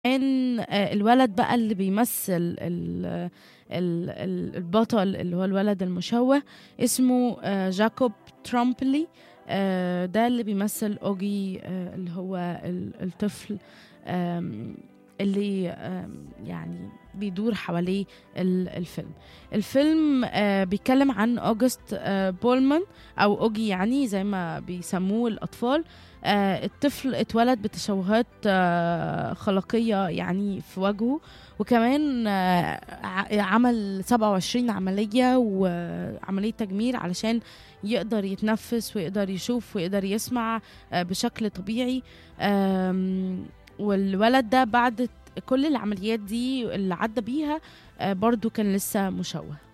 كان آه، الولد بقى اللي بيمثل ال ال ال البطل اللي هو الولد المشوه اسمه آه، جاكوب ترامبلي آه، ده اللي بيمثل اوجي آه، اللي هو ال- الطفل آم، اللي آم، يعني بيدور حواليه ال- الفيلم الفيلم آه، بيتكلم عن اوجست آه، بولمان او اوجي يعني زي ما بيسموه الاطفال آه، الطفل اتولد بتشوهات آه، خلقية يعني في وجهه وكمان آه، ع- عمل 27 عملية وعملية تجميل علشان يقدر يتنفس ويقدر يشوف ويقدر يسمع آه، بشكل طبيعي آم، والولد ده بعد كل العمليات دي اللي عدى بيها آه، برضو كان لسه مشوه